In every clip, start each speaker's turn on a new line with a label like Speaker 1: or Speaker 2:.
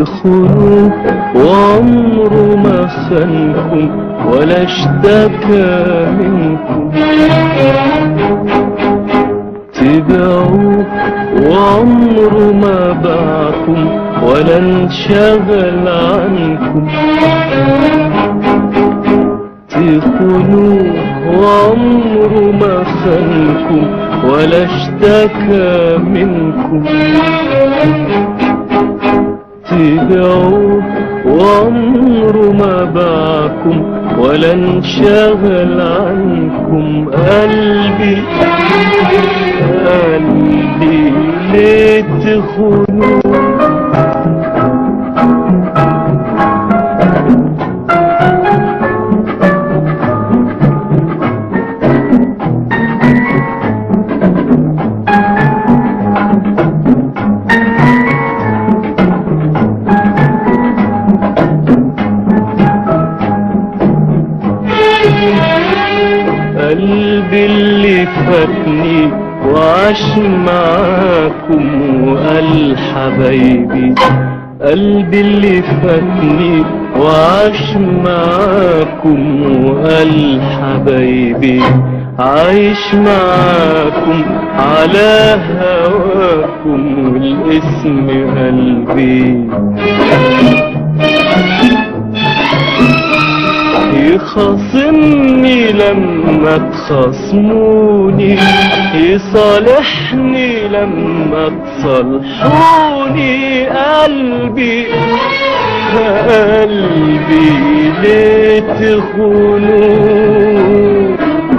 Speaker 1: تخونوا وعمره ما خانكم ولا اشتكى منكم تبيعوه وعمره ما باعكم ولا انشغل عنكم تخونوه وعمره ما خانكم ولا اشتكى منكم تبيعوه وعمره ما باعكم ولا انشغل عنكم قلبي قلبي ليه تخونوه قلبي اللي فاتني وعاش معاكم وقال حبايبي قلبي اللي فاتني وعاش معاكم وقال حبايبي عايش معاكم على هواكم والاسم قلبي يخاصمني لما تخاصموني يصالحني لما تصالحوني قلبي قلبي ليه تخونوا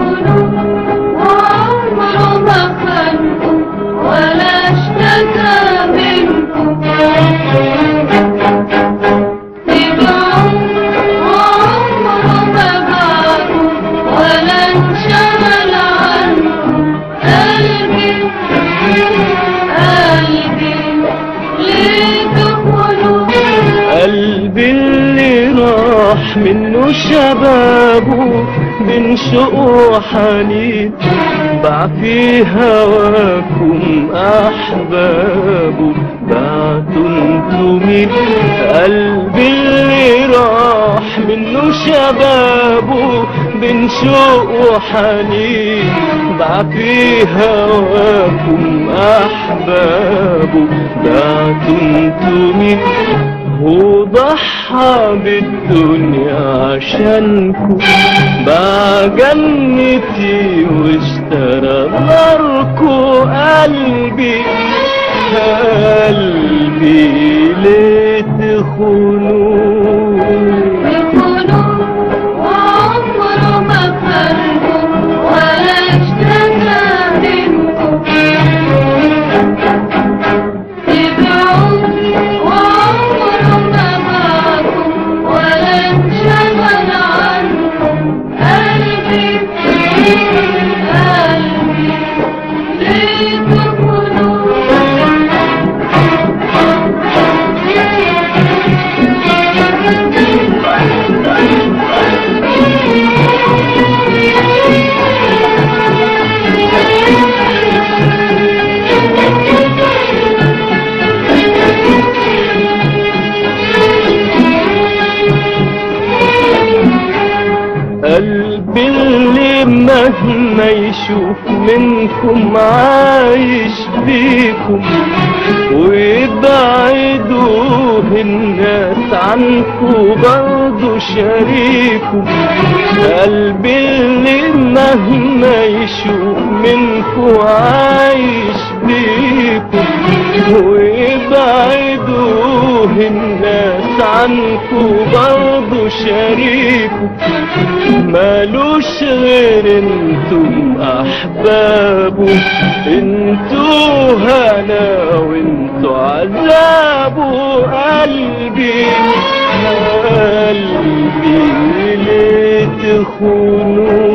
Speaker 2: وعمره ما خانكم ولا اشتكى منكم تبعوا وعمره ما باعكم ولا انشغل عنكم قلبي قلبي ليه تخونوا
Speaker 1: قلبي اللي راح منه شبابه من شوق حنين باع في هواكم احبابه بعتوا انتوا مين قلبي اللي راح منه شبابه من شوق وحنين باع في هواكم احبابه بعتوا انتوا مين وضحى بالدنيا عشانكم باع جنتي واشترى ناركو قلبي قلبي ليه تخونوا
Speaker 2: يكونوا وعمره ما خانكم ولا اشتكى منكم تبعوا وعمره ما باعكم ولا انشغل عنكم قلبي قلبي ليه
Speaker 1: قلبي اللي مهما يشوف منكم عايش بيكم ويبعدوا الناس عنكم برضو شريكم قلبي اللي مهما يشوف منكم عايش بيكم ويبعدوا الناس عنكم برضو شريكم مالوش غير انتم احبابه انتوا هنا وانتوا عذابه قلبي قلبي ليه تخونوا